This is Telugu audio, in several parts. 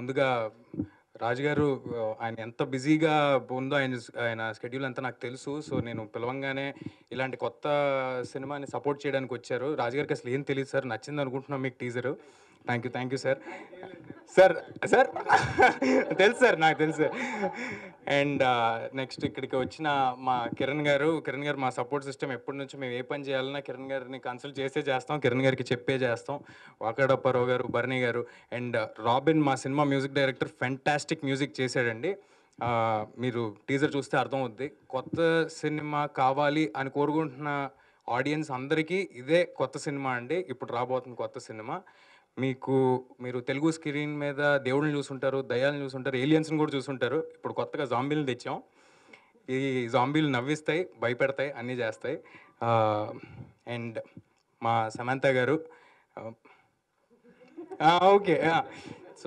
ముందుగా రాజుగారు ఆ, ఆయన ఎంత బిజీగా ఉందో ఆయన ఆయన స్కెడ్యూల్ అంతా నాకు తెలుసు సో నేను పిలవంగానే ఇలాంటి కొత్త సినిమాని సపోర్ట్ చేయడానికి వచ్చారు రాజుగారికి అసలు ఏం తెలియదు సార్ నచ్చింది అనుకుంటున్నాం మీకు teaser thank you thank you sir sir sir తెలుసు సార్ నాకు తెలుసు అండ్ నెక్స్ట్ ఇక్కడికి వచ్చిన మా కిరణ్ గారు కిరణ్ గారు మా సపోర్ట్ సిస్టమ్ ఎప్పటి నుంచో మేము ఏ పని చేయాలన్నా కిరణ్ గారిని కన్సల్ట్ చేసే చేస్తాం కిరణ్ గారికి చెప్పే చేస్తాం వాకాడప్పారావు గారు భరణి గారు అండ్ రాబిన్ మా సినిమా మ్యూజిక్ డైరెక్టర్ ఫెంటాస్టిక్ మ్యూజిక్ చేశాడండి ఆ, మీరు టీజర్ చూస్తే అర్థమవుద్ది కొత్త సినిమా కావాలి అని కోరుకుంటున్న ఆడియన్స్ అందరికీ ఇదే కొత్త సినిమా అండి ఇప్పుడు రాబోతున్న కొత్త సినిమా మీకు మీరు తెలుగు స్క్రీన్ మీద దేవుళ్ళని చూసుంటారు దయాలను చూసుంటారు ఏలియన్స్ని కూడా చూసుంటారు ఇప్పుడు కొత్తగా జాంబీలు తెచ్చాం ఈ జాంబీలు నవ్విస్తాయి భయపెడతాయి అన్నీ చేస్తాయి అండ్ మా సమంత గారు ఓకే సో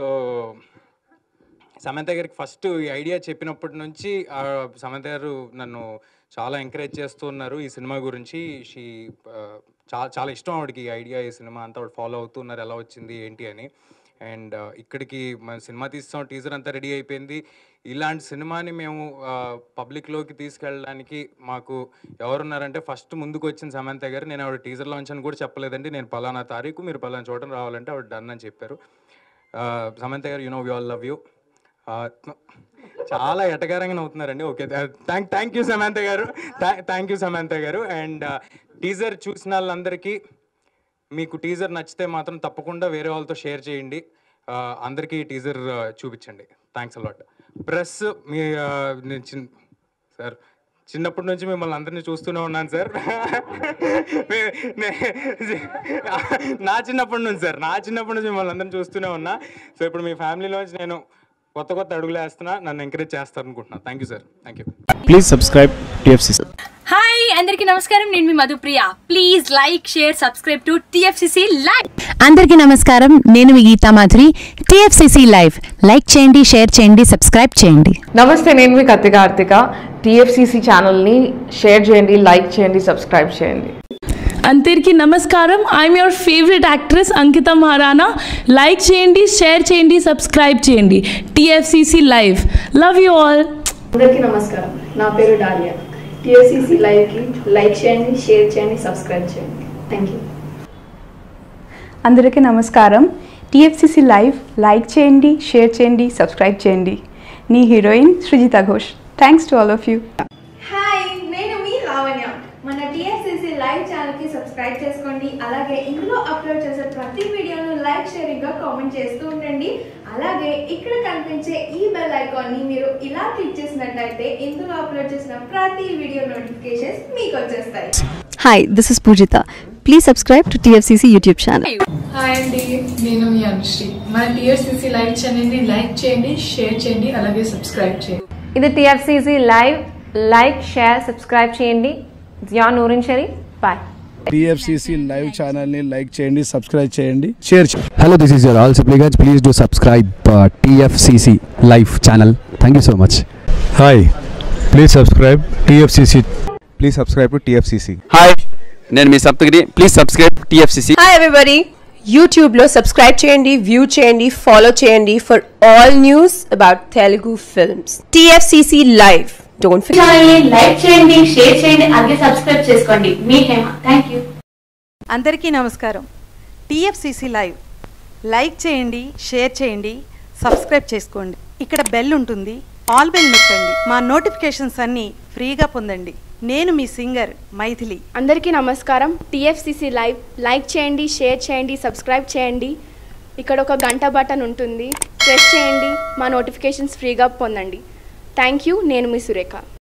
సమంత గారికి ఫస్ట్ ఈ ఐడియా చెప్పినప్పటి నుంచి ఆ, సమంత గారు నన్ను చాలా ఎంకరేజ్ చేస్తూ ఉన్నారు ఈ సినిమా గురించి షీ చాలా చాలా ఇష్టం ఆవిడకి ఈ ఐడియా ఈ సినిమా అంతా ఆవిడ ఫాలో అవుతూ ఉన్నారు ఎలా వచ్చింది ఏంటి అని అండ్ ఇక్కడికి మన సినిమా తీస్తాం టీజర్ అంతా రెడీ అయిపోయింది ఇలాంటి సినిమాని మేము పబ్లిక్లోకి తీసుకెళ్ళడానికి మాకు ఎవరున్నారంటే ఫస్ట్ ముందుకు వచ్చిన సమంత గారు నేను ఆవిడ టీజర్ లాంచ్ అని కూడా చెప్పలేదండి నేను పలానా తారీఖు మీరు పలానా చోటన రావాలంటే ఆవిడ డన్ అని చెప్పారు ఆ, సమంత గారు you know we all love you చాలా ఎటకారంగా అవుతున్నారండి okay thank thank you Samantha గారు థ్యాంక్ యూ సమంత గారు అండ్ టీజర్ చూసిన వాళ్ళందరికీ మీకు టీజర్ నచ్చితే మాత్రం తప్పకుండా వేరే వాళ్ళతో షేర్ చేయండి ఆ, అందరికీ టీజర్ చూపించండి థ్యాంక్స్ అలాట్ ప్రెస్ మీ ఆ, నేను చిన్ సార్ చిన్నప్పటి నుంచి మిమ్మల్ని అందరినీ చూస్తూనే ఉన్నాను సార్ మీ- నే- నా చిన్నప్పటి నుంచి సార్ నా చిన్నప్పటి నుంచి మిమ్మల్ని అందరినీ చూస్తూనే ఉన్నా సో ఇప్పుడు మీ ఫ్యామిలీలోంచి నేను కొత్త కొత్త అడుగులు వేస్తున్నా నన్ను ఎంకరేజ్ చేస్తారు అనుకుంటున్నాను thank you sir thank you Please subscribe TFCC. Hi అందరికీ నమస్కారం నేను మీ Madhupriya please like share subscribe to TFCC live అందరికీ నమస్కారం నేను మీ Geetha Madhuri TFCC live like చేయండి షేర్ చేయండి సబ్స్క్రైబ్ చేయండి నమస్తే నేను మీ కత్తి కార్తిక టీఎఫ్సిసి ఛానల్ని షేర్ చేయండి లైక్ చేయండి సబ్స్క్రైబ్ చేయండి అందరికీ నమస్కారం I'm your favourite actress Ankita Maharana like చేయండి షేర్ చేయండి సబ్స్క్రైబ్ చేయండి TFCC live love you all అందరికీ నమస్కారం నా పేరు డాలియా టిఎస్సిసి లైవ్కి లైక్ చేయండి షేర్ చేయండి సబ్స్క్రైబ్ చేయండి థ్యాంక్ యూ అందరికీ నమస్కారం టీఎఫ్సిసి లైవ్ లైక్ చేయండి షేర్ చేయండి సబ్స్క్రైబ్ చేయండి నీ heroine Srijita Ghosh thanks to all of you hi నేను మీ లావణ్య మన టిఎస్సిసి లైవ్ ఛానల్కి సబ్స్క్రైబ్ చేసుకోండి అలాగే ఇందులో అప్లోడ్ చేసే ప్రతి వీడియోను లైక్ షేరింగ్గా కామెంట్ చేస్తూ ఉండండి అలాగే ఇక్కడ కనిపించే ఈ బెల్ ఐకాన్ని మీరు ఇలా క్లిక్ చేసినట్లయితే ఇందులో అప్లోడ్ చేసిన ప్రతి వీడియో నోటిఫికేషన్స్ మీకు వచ్చేస్తాయి hi this is Poojitha please subscribe to TFCC YouTube channel hi అండి నేను మీ అనుశ్రీ మన టీఎస్సీసీ లైవ్ ఛానల్ని లైక్ చేయండి షేర్ చేయండి అలాగే సబ్స్క్రైబ్ చేయండి ఇది TFCC live like share subscribe చేయండి Zia Noorin Shari bye TFCC live channel ని లైక్ చేయండి సబ్స్క్రైబ్ చేయండి షేర్ చేయండి Hello, this is your all supplicants. Please do subscribe uh, TFCC Live channel. Thank you so much. Hi, please subscribe TFCC. Please subscribe to TFCC. Hi నేను మీ Saptagiri please subscribe TFCC hi everybody యూట్యూబ్లో సబ్స్క్రైబ్ చేయండి వ్యూ చేయండి ఫాలో చేయండి for all news about Telugu films TFCC live don't like చేయండి షేర్ చేయండి అలాగే సబ్స్క్రైబ్ చేసుకోండి మీ హేమ థ్యాంక్ యూ అందరికీ నమస్కారం టీఎఫ్సిసి లైవ్ లైక్ చేయండి షేర్ చేయండి సబ్స్క్రైబ్ చేసుకోండి ఇక్కడ బెల్ ఉంటుంది ఆల్ బెల్ నొక్కండి మా నోటిఫికేషన్స్ అన్నీ ఫ్రీగా పొందండి నేను మీ సింగర్ మైథిలి అందరికీ నమస్కారం టీఎఫ్సిసి లైవ్ లైక్ చేయండి షేర్ చేయండి సబ్స్క్రైబ్ చేయండి ఇక్కడ ఒక గంట బటన్ ఉంటుంది ప్రెస్ చేయండి మా నోటిఫికేషన్స్ ఫ్రీగా పొందండి థ్యాంక్ యూ నేను మీ సురేఖ